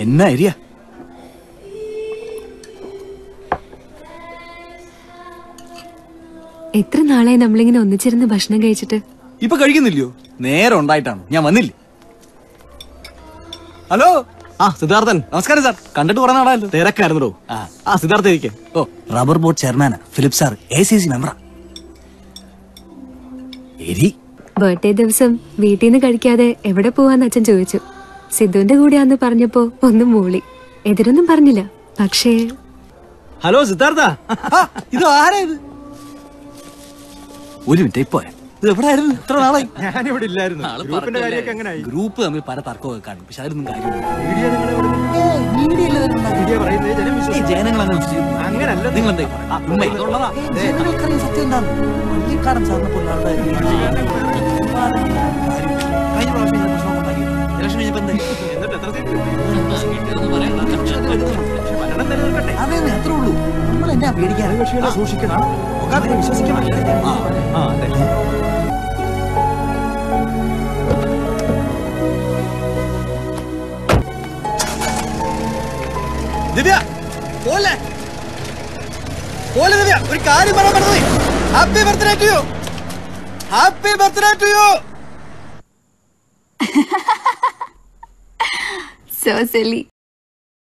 എന്നാ ഏരിയ എത്ര നാളായി നമ്മളിങ്ങനെ ഒന്നിച്ചിരുന്ന് ഭക്ഷണം കഴിച്ചിട്ട് ഇപ്പൊ കഴിക്കുന്നില്ലയോ നേരം ഉണ്ടായിട്ടാണ് ഞാൻ വന്നില്ലേ ഹലോ ആ സിദ്ധാർത്ഥൻ നമസ്കാരം സാർ കണ്ടിട്ട് കുറെ നാളായല്ലോ തിരക്കായിരുന്നോ ആ. ആ സിദ്ധാർത്ഥ ഇരിക്കെ ഓ റബ്ബർ ബോർഡ് ചെയർമാനാ Philip sir A C C മെമ്പറാ എരി ബർത്ത്ഡേ ദിവസം വീട്ടിൽ നിന്ന് കഴിക്കാതെ എവിടെ പോവാന്ന് അച്ഛൻ ചോദിച്ചു സിദ്ധുവിന്റെ കൂടെയാന്ന് പറഞ്ഞപ്പോ ഒന്നും മൂളി എതിരൊന്നും പറഞ്ഞില്ല പക്ഷേ ഹലോ സിദ്ധാർത്ഥ ആ, ഇത് ആരാ ഇത് ഒരു മിനിറ്റ് ഇപ്പൊ ഇത് എവിടെ ആയിരുന്നു ഇത്ര നാളായി ഞാനിവിടെ ഇല്ലായിരുന്നു ഗ്രൂപ്പിന്റെ കാര്യമൊക്കെ എങ്ങനെയായി ഗ്രൂപ്പ് തമ്മിൽ പല തർക്കമൊക്കെ കാണും പക്ഷെ അതിലൊന്നും കാര്യമില്ല മീഡിയ നിങ്ങളെ മീഡിയ പറയുന്നത് ജനം വിശ്വസിക്കും ജനങ്ങൾ അങ്ങനെ വിശ്വസിക്കുന്നു. അങ്ങനല്ല നിങ്ങൾ എന്താ ജനങ്ങൾക്കറിയാം സത്യം എന്താണ് വള്ളിക്കാടൻ സാറിനെ പോലെ ആളുടെ കഴിഞ്ഞ പ്രാവശ്യം ഇങ്ങനെ പ്രശ്നം ഉണ്ടാക്കി ഇലക്ഷൻ കഴിഞ്ഞപ്പോ എന്തായി എന്നിട്ട് എത്ര സീറ്റ് ഭരണം നിലനിൽക്കട്ടെ അതെ അത്രേ ഉള്ളൂ നമ്മൾ എന്നാ പേടിക്കാൻ കക്ഷികളെ സൂക്ഷിക്കണം ഒക്കാതെ വിശ്വസിക്കാൻ പറ്റില്ല ആ ആ അതെ ദിവ്യ പോലെ പോലെ ദിവ്യ ഒരു കാര്യം പറയാൻ പറഞ്ഞത് happy birthday to you happy birthday to you so silly